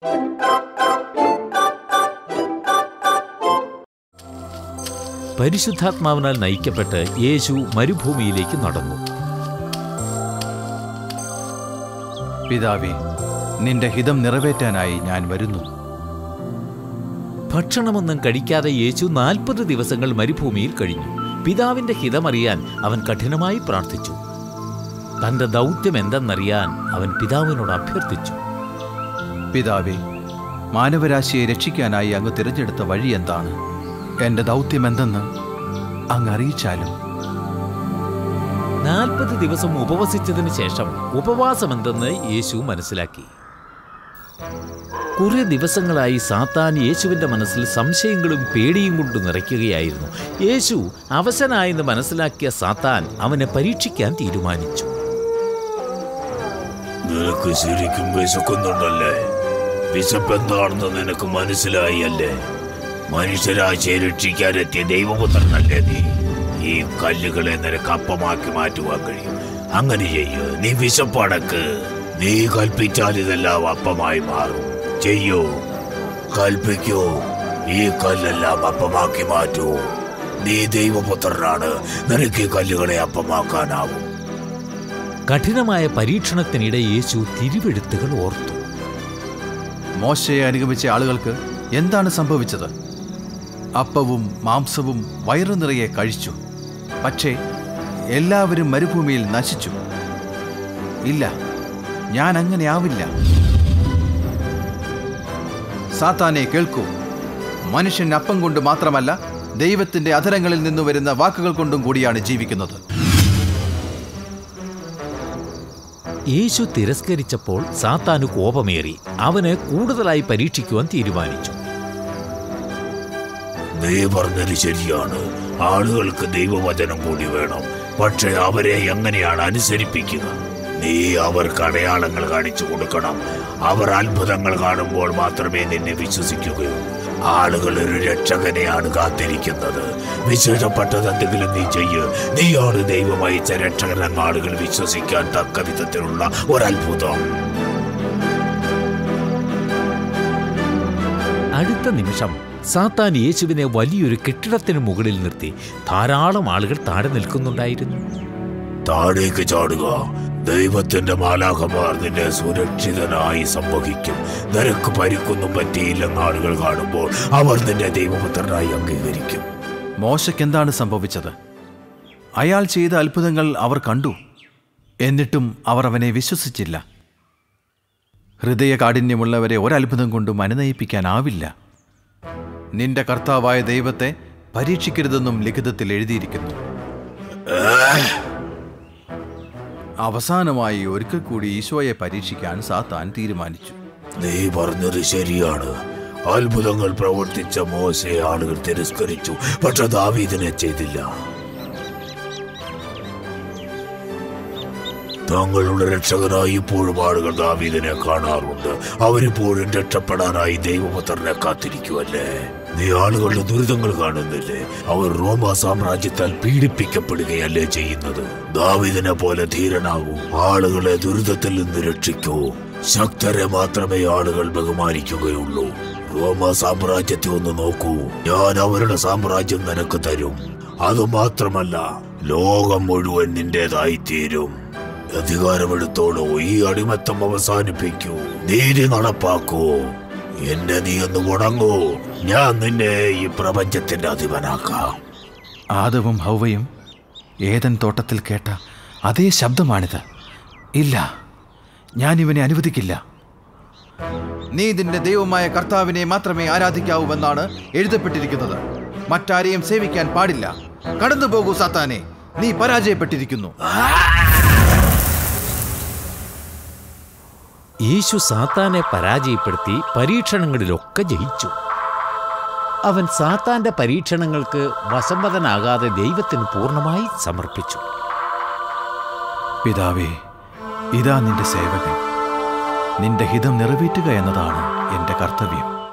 പരിശുദ്ധാത്മാവിനാൽ നയിക്കപ്പെട്ട് യേശു മരുഭൂമിയിലേക്ക് നടന്നു പിതാവേ നിന്റെ ഹിതം നിറവേറ്റാനായി ഞാൻ വരുന്നു ഭക്ഷണമൊന്നും കഴിക്കാതെ യേശു നാൽപ്പത് ദിവസങ്ങൾ മരുഭൂമിയിൽ കഴിഞ്ഞു പിതാവിന്റെ ഹിതമറിയാൻ അവൻ കഠിനമായി പ്രാർത്ഥിച്ചു തന്റെ ദൗത്യം എന്തെന്നറിയാൻ അവൻ പിതാവിനോട് അഭ്യർത്ഥിച്ചു പിതാവേ മാനവരാശിയെ രക്ഷിക്കാനായി അങ്ങ് തിരഞ്ഞെടുത്ത വഴി എന്താണ് എന്റെ ദൗത്യം എന്തെന്ന് അങ്ങ് അറിയിച്ചാലും നാൽപ്പത് ദിവസം ഉപവസിച്ചതിന് ശേഷം ഉപവാസമെന്തെന്ന് യേശു മനസ്സിലാക്കി കുറെ ദിവസങ്ങളായി സാത്താൻ യേശുവിന്റെ മനസ്സിൽ സംശയങ്ങളും പേടിയും കൊണ്ട് നിറയ്ക്കുകയായിരുന്നു യേശു അവശനായെന്ന് മനസ്സിലാക്കിയ സാത്താൻ അവനെ പരീക്ഷിക്കാൻ തീരുമാനിച്ചു നിനക്ക് ശരിക്കും വിശക്കുന്നുണ്ടല്ലേ വിശപ്പ് എന്താണെന്ന് നിനക്ക് മനസ്സിലായി അല്ലേ മനുഷ്യരാശിയെ രക്ഷിക്കാനെത്തിയ ദൈവപുത്രനല്ലേ നീ ഈ കല്ലുകളെ നിനക്ക് അപ്പമാക്കി മാറ്റുവാൻ കഴിയും അങ്ങനെ ചെയ്യ് നീ വിശപ്പടക്ക് നീ കൽപ്പിച്ചാൽ ഇതെല്ലാം അപ്പമായി മാറും ചെയ്യൂ കൽപ്പിക്കൂ ഈ കല്ലെല്ലാം അപ്പമാക്കി മാറ്റൂ നീ ദൈവപുത്രനാണ് നിനക്ക് ഈ കല്ലുകളെ അപ്പമാക്കാനാവും കഠിനമായ പരീക്ഷണത്തിനിടെ യേശു തിരുവെഴുത്തുകൾ ഓർത്തു മോശയെ അനുഗമിച്ച ആളുകൾക്ക് എന്താണ് സംഭവിച്ചത് അപ്പവും മാംസവും വയറു നിറയെ കഴിച്ചു പക്ഷേ എല്ലാവരും മരുഭൂമിയിൽ നശിച്ചു ഇല്ല ഞാൻ അങ്ങനെ ആവില്ല സാത്താനെ കേൾക്കൂ മനുഷ്യൻ അപ്പം കൊണ്ട് മാത്രമല്ല ദൈവത്തിന്റെ അധരങ്ങളിൽ നിന്ന് വരുന്ന വാക്കുകൾ കൊണ്ടും കൂടിയാണ് ജീവിക്കുന്നത് യേശു തിരസ്കരിച്ചപ്പോൾ സാത്താന് കോപമേറി അവന് കൂടുതലായി പരീക്ഷിക്കുവാൻ തീരുമാനിച്ചു നീ പറഞ്ഞത് ശരിയാണ് ആളുകൾക്ക് ദൈവവചനം കൂടി വേണം പക്ഷെ അവരെ എങ്ങനെയാണ് അനുസരിപ്പിക്കുക നീ അവർക്ക് അടയാളങ്ങൾ കാണിച്ചു കൊടുക്കണം അവർ അത്ഭുതങ്ങൾ കാണുമ്പോൾ മാത്രമേ നിന്നെ വിശ്വസിക്കുകയുള്ളൂ ആളുകൾ ഒരു രക്ഷകനെയാണ് കാത്തിരിക്കുന്നത് വിശേഷപ്പെട്ടത് എന്തെങ്കിലും നീ ചെയ്യ് നീയാണ് ദൈവം അയച്ച രക്ഷകനെന്ന് ആളുകൾ വിശ്വസിക്കാൻ തക്ക വിധത്തിലുള്ള ഒരത്ഭുതം അടുത്ത നിമിഷം സാത്താൻ യേശുവിനെ വലിയൊരു കെട്ടിടത്തിന് മുകളിൽ നിർത്തി ധാരാളം ആളുകൾ താഴെ നിൽക്കുന്നുണ്ടായിരുന്നു താഴേക്ക് ചാടുക ദൈവത്തിന്റെ മാലാഖമാർ നിന്നെ സുരക്ഷിതനായി സംവഹിക്കും നിനക്ക് പരിക്കൊന്നും പറ്റിയില്ലെന്ന് ആളുകൾ കാണുമ്പോൾ അവർ നിന്നെ ദൈവപുത്രനായി അംഗീകരിക്കും മോശയ്ക്ക് എന്താണ് സംഭവിച്ചത് അയാൾ ചെയ്ത അത്ഭുതങ്ങൾ അവർ കണ്ടു എന്നിട്ടും അവർ അവനെ വിശ്വസിച്ചില്ല ഹൃദയ കാഠിന്യമുള്ളവരെ ഒരത്ഭുതം കൊണ്ടും അനുനയിപ്പിക്കാനാവില്ല നിന്റെ കർത്താവായ ദൈവത്തെ പരീക്ഷിക്കരുതെന്നും ലിഖിതത്തിൽ എഴുതിയിരിക്കുന്നു അവസാനമായി ഒരിക്കൽ കൂടി ഈശോയെ പരീക്ഷിക്കാൻ സാത്താൻ തീരുമാനിച്ചു നീ പറഞ്ഞത് ശരിയാണ് അത്ഭുതങ്ങൾ പ്രവർത്തിച്ച മോശയെ ആളുകൾ തിരസ്കരിച്ചു പക്ഷെ ദാവീദിനെ ചെയ്തില്ല തങ്ങളുടെ രക്ഷകനായി ഇപ്പോഴും ആളുകൾ ദാവീദിനെ കാണാറുണ്ട് അവരിപ്പോഴും രക്ഷപ്പെടാനായി ദൈവപുത്രനെ കാത്തിരിക്കുമല്ലേ നീ ആളുകളുടെ ദുരിതങ്ങൾ കാണുന്നില്ലേ അവർ റോമ സാമ്രാജ്യത്താൽ പീഡിപ്പിക്കപ്പെടുകയല്ലേ ചെയ്യുന്നത് ദാവീദിനെ പോലെ ധീരനാകൂ ആളുകളെ ദുരിതത്തിൽ നിന്ന് രക്ഷിക്കൂ ശക്തരെ മാത്രമേ ആളുകൾ ബഹുമാനിക്കുകയുള്ളൂ റോമ സാമ്രാജ്യത്തെ ഒന്ന് നോക്കൂ ഞാൻ അവരുടെ സാമ്രാജ്യം നിനക്ക് തരും അതുമാത്രമല്ല ലോകം മുഴുവൻ നിന്റേതായി തീരും അധികാരമെടുത്തോളൂ ഈ അടിമത്തം അവസാനിപ്പിക്കൂ നീതി നടപ്പാക്കൂ എന്നെ നീ ഒന്ന് മുടങ്ങൂ ഞാൻ നിന്നെ ഈ പ്രപഞ്ചത്തിന്റെ അധിപനാക്കാം ആദവും ഹൗവയും ഏതൻ തോട്ടത്തിൽ കേട്ട അതേ ശബ്ദമാണിത് ഇല്ല ഞാൻ ഇവനെ അനുവദിക്കില്ല നീ ഇതിന്റെ ദൈവമായ കർത്താവിനെ മാത്രമേ ആരാധിക്കാവൂവെന്നാണ് എഴുതപ്പെട്ടിരിക്കുന്നത് മറ്റാരെയും സേവിക്കാൻ പാടില്ല കടന്നു പോകൂ സാത്താനെ നീ പരാജയപ്പെട്ടിരിക്കുന്നു യേശു സാത്താനെ പരാജയപ്പെടുത്തി പരീക്ഷണങ്ങളിലൊക്കെ ജയിച്ചു അവൻ സാത്താന്റെ പരീക്ഷണങ്ങൾക്ക് വശംവദനാകാതെ ദൈവത്തിന് പൂർണ്ണമായി സമർപ്പിച്ചു പിതാവേ ഇതാ നിന്റെ സേവകൻ നിന്റെ ഹിതം നിറവേറ്റുക എന്നതാണ് എൻ്റെ കർത്തവ്യം